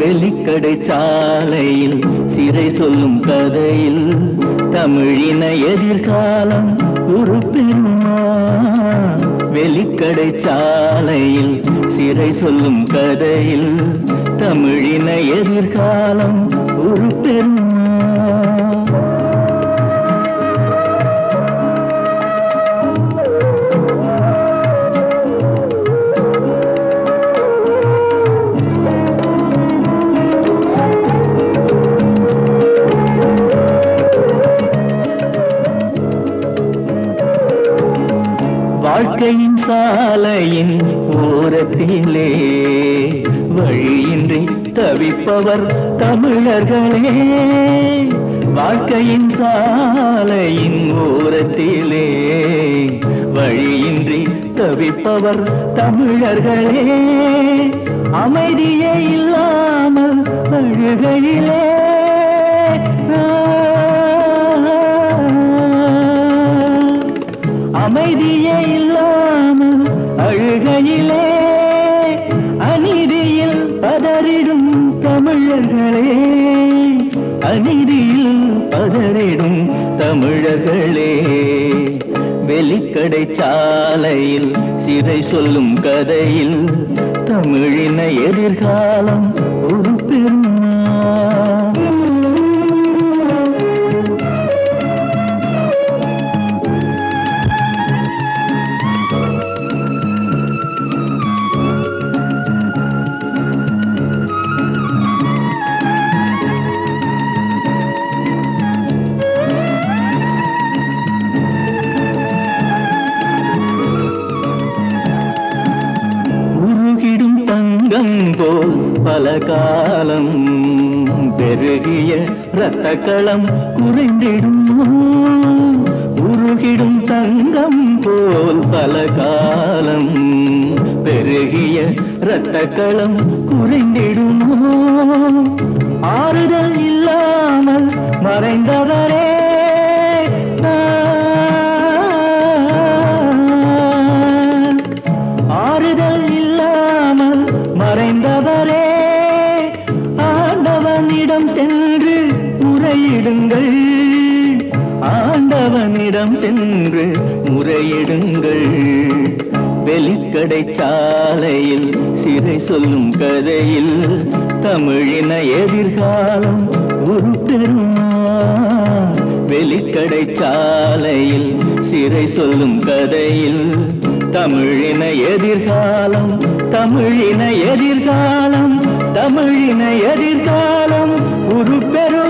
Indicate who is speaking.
Speaker 1: வெலிக்கடை சாலையில் சிறை சொல்லும் கதையில் தமிழின எதிர்காலம் உருப்பெருமா வெலிக்கடை சாலையில் சிறை சொல்லும் கதையில் தமிழின எதிர்காலம் உருப்பெருமா வாழ்க்கையின் சாலையின் ஓரத்திலே வழியின்றி தவிப்பவர் தமிழர்களே வாழ்க்கையின் சாலையின் ஓரத்திலே வழியின்றி தவிப்பவர் தமிழர்களே அமைதியே இல்லாமல் அழுகையிலே அமைதியே இல்லாமல் அழுகையிலே அநீதியில் பதறிடும் தமிழர்களே அநீதியில் பதறிடும் தமிழர்களே வெளிக்கடை சாலையில் சிறை சொல்லும் கதையில் தமிழின எதிர்காலம் ஒரு பெருமா உருகிடும் தங்கம் போல் பல காலம் பெருகிய இரத்த களம் குறைந்திடும் உருகிடும் தங்கம் போல் பல காலம் பெருகிய இரத்த களம் குறைந்திடும் ஆறுதல் இல்லாமல் மறைந்தவரே நான். ஆறுதல் இல்லாமல் மறைந்தவரே ஆண்டவனிடம் சென்று முறையிடுங்கள் ஆண்டவனிடம் சென்று முறையிடுங்கள் வெளிக்கடை சாலையில் சிறை சொல்லும் கதையில் தமிழின எதிர்காலம் ஒரு பெருமா வெளிக்கடை சாலையில் சிறை சொல்லும் கதையில் தமிழின எதிர்காலம் தமிழின எதிர்காலம் தமிழின எதிர்காலம் ஒரு பெரும்